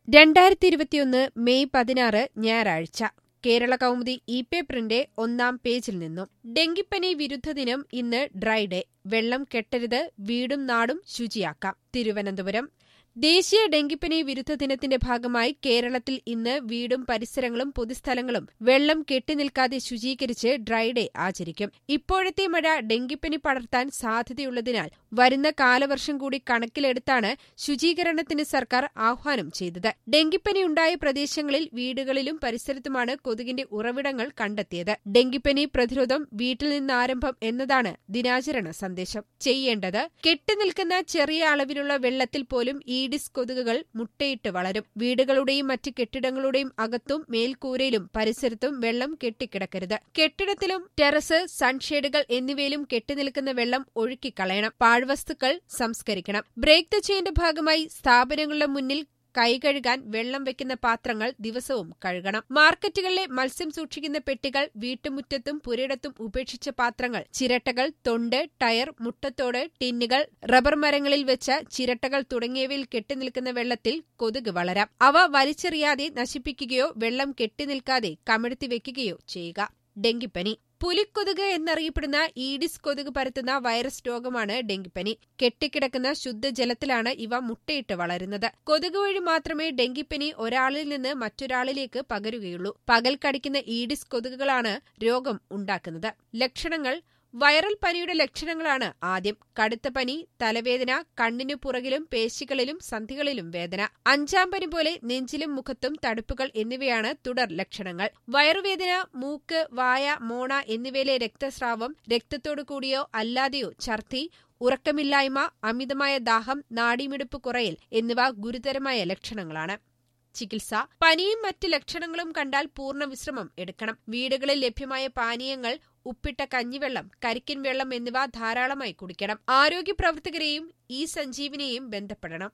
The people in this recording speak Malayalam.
രണ്ടായിരത്തി ഇരുപത്തിയൊന്ന് മെയ് പതിനാറ് ഞായറാഴ്ച കേരള കൗമുദി ഇ പേപ്പറിന്റെ ഒന്നാം പേജിൽ നിന്നും ഡെങ്കിപ്പനി വിരുദ്ധ ദിനം ഇന്ന് ഡ്രൈ ഡേ വെള്ളം കെട്ടരുത് വീടും നാടും ശുചിയാക്കാം തിരുവനന്തപുരം ദേശീയ ഡെങ്കിപ്പനി വിരുദ്ധ ദിനത്തിന്റെ ഭാഗമായി കേരളത്തിൽ ഇന്ന് വീടും പരിസരങ്ങളും പൊതുസ്ഥലങ്ങളും വെള്ളം കെട്ടിനിൽക്കാതെ ശുചീകരിച്ച് ഡ്രൈ ഡേ ആചരിക്കും ഇപ്പോഴത്തെ മഴ ഡെങ്കിപ്പനി പടർത്താൻ സാധ്യതയുള്ളതിനാൽ വരുന്ന കാലവർഷം കൂടി കണക്കിലെടുത്താണ് ശുചീകരണത്തിന് സർക്കാർ ആഹ്വാനം ചെയ്തത് ഡെങ്കിപ്പനി ഉണ്ടായ പ്രദേശങ്ങളിൽ വീടുകളിലും പരിസരത്തുമാണ് കൊതുകിന്റെ ഉറവിടങ്ങൾ കണ്ടെത്തിയത് ഡെങ്കിപ്പനി പ്രതിരോധം വീട്ടിൽ നിന്നാരംഭം എന്നതാണ് ദിനാചരണ സന്ദേശം ചെയ്യേണ്ടത് കെട്ടിനിൽക്കുന്ന ചെറിയ അളവിലുള്ള വെള്ളത്തിൽ പോലും ഈഡിസ് കൊതുകുകൾ മുട്ടയിട്ട് വളരും വീടുകളുടെയും മറ്റ് കെട്ടിടങ്ങളുടെയും അകത്തും മേൽക്കൂരയിലും പരിസരത്തും വെള്ളം കെട്ടിക്കിടക്കരുത് കെട്ടിടത്തിലും ടെറസ് സൺഷേഡുകൾ എന്നിവയിലും കെട്ടിനിൽക്കുന്ന വെള്ളം ഒഴുക്കിക്കളയണം പാഴ്വസ്തുക്കൾ സംസ്കരിക്കണം ബ്രേക്ക് ദ ചെയിന്റെ ഭാഗമായി സ്ഥാപനങ്ങളുടെ മുന്നിൽ കൈകഴുകാൻ വെള്ളം വെക്കുന്ന പാത്രങ്ങൾ ദിവസവും കഴുകണം മാർക്കറ്റുകളിലെ മത്സ്യം സൂക്ഷിക്കുന്ന പെട്ടികൾ വീട്ടുമുറ്റത്തും പുരയിടത്തും ഉപേക്ഷിച്ച പാത്രങ്ങൾ ചിരട്ടകൾ തൊണ്ട് ടയർ മുട്ടത്തോട് ടിന്നുകൾ റബ്ബർ മരങ്ങളിൽ വെച്ച ചിരട്ടകൾ തുടങ്ങിയവയിൽ കെട്ടിനിൽക്കുന്ന വെള്ളത്തിൽ കൊതുക് വളരാം അവ വലിച്ചെറിയാതെ നശിപ്പിക്കുകയോ വെള്ളം കെട്ടിനിൽക്കാതെ കമിഴ്ത്തി വെക്കുകയോ ചെയ്യുക ഡെങ്കിപ്പനി പുലിക്കൊതുക് എന്നറിയപ്പെടുന്ന ഈഡിസ് കൊതുക് പരത്തുന്ന വൈറസ് രോഗമാണ് ഡെങ്കിപ്പനി കെട്ടിക്കിടക്കുന്ന ശുദ്ധജലത്തിലാണ് ഇവ മുട്ടയിട്ട് വളരുന്നത് കൊതുക് വഴി മാത്രമേ ഡെങ്കിപ്പനി ഒരാളിൽ നിന്ന് മറ്റൊരാളിലേക്ക് പകരുകയുള്ളൂ പകൽ കടിക്കുന്ന ഈഡിസ് കൊതുകുകളാണ് രോഗം ഉണ്ടാക്കുന്നത് ലക്ഷണങ്ങൾ വൈറൽ പനിയുടെ ലക്ഷണങ്ങളാണ് ആദ്യം കടുത്ത പനി തലവേദന കണ്ണിനു പുറകിലും പേശികളിലും സന്ധികളിലും വേദന അഞ്ചാം പനി പോലെ നെഞ്ചിലും മുഖത്തും തടുപ്പുകൾ എന്നിവയാണ് തുടർ ലക്ഷണങ്ങൾ വയറുവേദന മൂക്ക് വായ മോണ എന്നിവയിലെ രക്തസ്രാവം രക്തത്തോടു കൂടിയോ അല്ലാതെയോ ഛർദി ഉറക്കമില്ലായ്മ അമിതമായ ദാഹം നാടിമിടിപ്പ് കുറയൽ എന്നിവ ഗുരുതരമായ ലക്ഷണങ്ങളാണ് ചികിത്സ പനിയും മറ്റ് ലക്ഷണങ്ങളും കണ്ടാൽ പൂർണ്ണ വിശ്രമം എടുക്കണം വീടുകളിൽ ലഭ്യമായ പാനീയങ്ങൾ ഉപ്പിട്ട കഞ്ഞിവെള്ളം കരിക്കിൻ വെള്ളം എന്നിവ ധാരാളമായി കുടിക്കണം ആരോഗ്യ പ്രവർത്തകരെയും ഈ സഞ്ജീവിനെയും ബന്ധപ്പെടണം